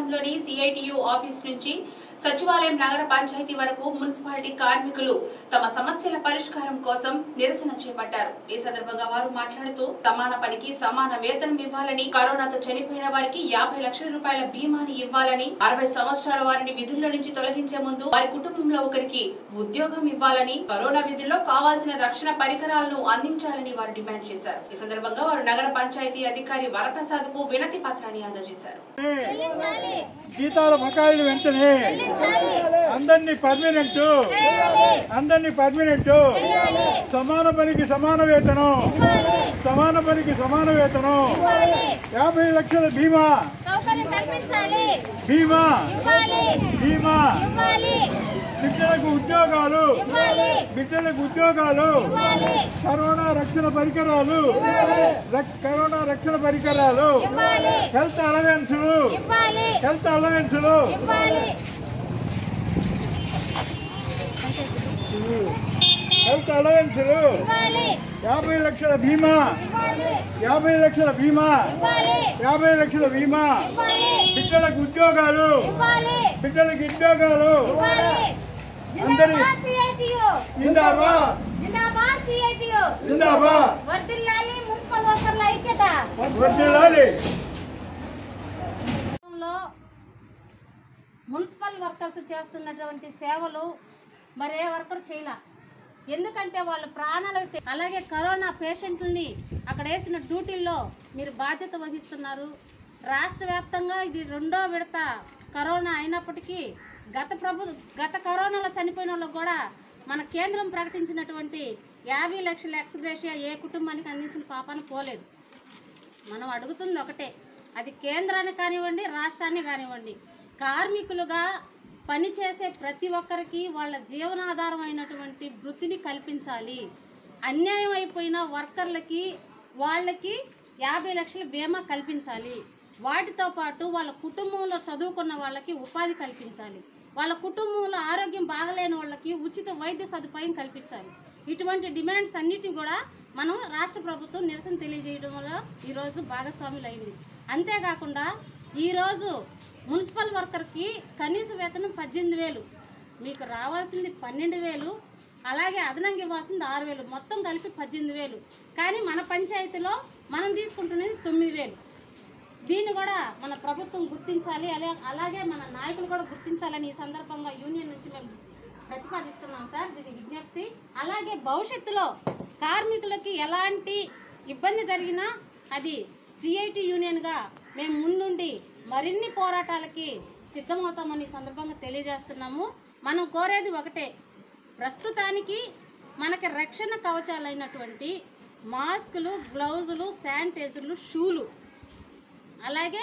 పట్టణంలోని CITU office నుంచి సచివాలయం నగర పంచాయతీ వరకు మున్సిపాలిటీ కార్మికులు తమ సమస్యల పరిష్కారం కోసం నిరసన చేపట్టారు ఈ సందర్భంగా వారు మాట్లాడుతూ సమాన పనికి సమాన వేతనం ఇవ్వాలని కరోనాతో చనిపోయిన వారికి యాభై లక్షల రూపాయల బీమాని ఇవ్వాలని అరవై సంవత్సరాల వారిని విధుల్లో నుంచి తొలగించే ముందు వారి కుటుంబంలో ఒకరికి ఉద్యోగం ఇవ్వాలని కరోనా విధుల్లో కావాల్సిన రక్షణ పరికరాలను అందించాలని వారు డిమాండ్ చేశారు ఈ సందర్భంగా వారు నగర పంచాయతీ అధికారి వరప్రసాద్ కు వినతి పత్రాన్ని అందజేశారు జీతాల బకాయిలు వెంటనే అందరినీ పర్మనెంట్ అందరినీ పర్మనెంట్ సమాన పనికి సమాన వేతనం సమాన పనికి సమాన వేతనం యాభై లక్షల బీమా సౌకర్యం కల్పించాలి బీమా ఇవ్వాలి బీమా ఇవ్వాలి బిడ్డలకు ఉద్యోగాలు ఇవ్వాలి బిడ్డలకు ఉద్యోగాలు ఇవ్వాలి కరోనా రక్షణ పరికరాలు రక్- కరోనా రక్షణ పరికరాలు ఇవ్వాలి హెల్త్ అలవెన్సులు ఇవ్వాలి హెల్త్ అలవెన్సులు ఇవ్వాలి హెల్త్ అలవెన్సులు ఇవ్వాలి యాభై లక్షల బీమా ఇవ్వాలి యాభై లక్షల బీమా ఇవ్వాలి యాభై లక్షల బీమా ఇవ్వాలి బిడ్డలకు ఉద్యోగాలు ఇవ్వాలి బిడ్డలకు ఉద్యోగాలు ఇవ్వాలి అందరి- జిందాబాద్ సిఐటియు జిందాబా జిందాబాద్ సిఐటియు జిందాబా వర్ధిల్లాలి మున్సిపల్ వర్కర్ల ఐక్యత వర్ధిల్లాలి లో మున్సిపల్ వర్కర్స్ చేస్తున్నటువంటి సేవలు మరే వర్కర్ చేయలే ఎందుకంటే వాళ్ళ ప్రాణాలకు తె- అలాగే కరోనా పేషెంట్లని అక్కడ వేసిన డ్యూటీల్లో మీరు బాధ్యత వహిస్తున్నారు రాష్ట్ర వ్యాప్తంగా ఇది రెండో విడత కరోనా అయినప్పటికీ గత ప్రభు గత కరోనాలో చనిపోయిన వాళ్ళకు కూడా మన కేంద్రం ప్రకటించినటువంటి యాభై లక్షల ఎక్స్గ్రేషియా ఏ కుటుంబానికి అందించిన పాపాన పోలేదు మనం అడుగుతుంది ఒకటే అది కేంద్రాన్ని కానివ్వండి రాష్ట్రాన్ని కానివ్వండి కార్మికులుగా పనిచేసే ప్రతి ఒక్కరికి వాళ్ళ జీవనాధారం అయినటువంటి వృత్తిని కల్పించాలి అన్యాయం అయిపోయిన వర్కర్లకి వాళ్ళకి యాభై లక్షల బీమా కల్పించాలి వాటితో పాటు వాళ్ళ కుటుంబంలో చదువుకున్న వాళ్ళకి ఉపాధి కల్పించాలి వాళ్ళ కుటుంబంలో ఆరోగ్యం బాగలేని వాళ్ళకి ఉచిత వైద్య సదుపాయం కల్పించాలి ఇటువంటి డిమాండ్స్ అన్నిటిని కూడా మనం రాష్ట్ర ప్రభుత్వం నిరసన తెలియజేయడంలో ఈరోజు భాగస్వాములు అయింది అంతేకాకుండా ఈరోజు మున్సిపల్ వర్కర్కి కనీస వేతనం పద్దెనిమిది వేలు మీకు రావాల్సింది పన్నెండు వేలు అలాగే అదనంగా ఇవ్వాల్సింది ఆరు వేలు మొత్తం కలిపి పద్దెనిమిది వేలు కానీ మన పంచాయతీలో మనం తీసుకుంటున్నది తొమ్మిది వేలు దీన్ని కూడా మన ప్రభుత్వం గుర్తించాలి అలా అలాగే మన నాయకులు కూడా గుర్తించాలని ఈ సందర్భంగా యూనియన్ నుంచి మేము ప్రతిపాదిస్తున్నాం సార్ దీని విజ్ఞప్తి అలాగే భవిష్యత్తులో కార్మికులకి ఎలాంటి ఇబ్బంది జరిగినా అది సిఐటి యూనియన్గా మేము ముందుండి మరిన్ని పోరాటాలకి సిద్ధమవుతామని ఈ సందర్భంగా తెలియజేస్తున్నాము మనం కోరేది ఒకటే ప్రస్తుతానికి మనకి రక్షణ కవచాలైనటువంటి మాస్కులు గ్లౌజులు శానిటైజర్లు షూలు అలాగే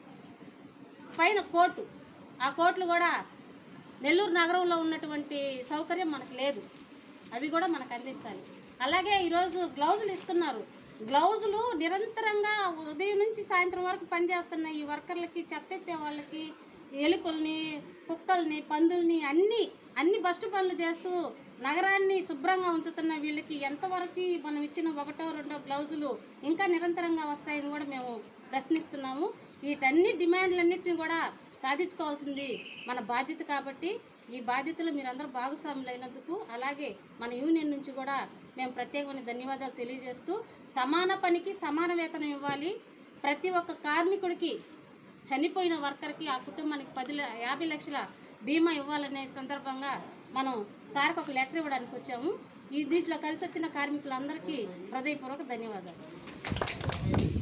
పైన కోటు ఆ కోట్లు కూడా నెల్లూరు నగరంలో ఉన్నటువంటి సౌకర్యం మనకు లేదు అవి కూడా మనకు అందించాలి అలాగే ఈరోజు గ్లౌజులు ఇస్తున్నారు గ్లౌజులు నిరంతరంగా ఉదయం నుంచి సాయంత్రం వరకు పనిచేస్తున్న ఈ వర్కర్లకి చెత్త ఎత్తే వాళ్ళకి ఎలుకల్ని కుక్కల్ని పందుల్ని అన్ని అన్ని బస్టు పనులు చేస్తూ నగరాన్ని శుభ్రంగా ఉంచుతున్న వీళ్ళకి ఎంతవరకు మనం ఇచ్చిన ఒకటో రెండో గ్లౌజులు ఇంకా నిరంతరంగా వస్తాయని కూడా మేము ప్రశ్నిస్తున్నాము వీటన్ని డిమాండ్లన్నింటినీ కూడా సాధించుకోవాల్సింది మన బాధ్యత కాబట్టి ఈ బాధ్యతలు మీరందరూ భాగస్వాములైనందుకు అలాగే మన యూనియన్ నుంచి కూడా మేము ప్రత్యేకమైన ధన్యవాదాలు తెలియజేస్తూ సమాన పనికి సమాన వేతనం ఇవ్వాలి ప్రతి ఒక్క కార్మికుడికి చనిపోయిన వర్కర్కి ఆ కుటుంబానికి పది ల- యాభై లక్షల బీమా ఇవ్వాలనే సందర్భంగా మనం సార్కి ఒక లెటర్ ఇవ్వడానికి వచ్చాము ఈ దీంట్లో కలిసి వచ్చిన కార్మికులందరికీ హృదయపూర్వక ధన్యవాదాలు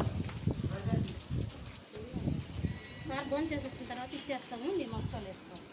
సార్ భోజనం చేసి వచ్చిన తర్వాత ఇచ్చేస్తాము మీ మస్టోలు వేసుకోండి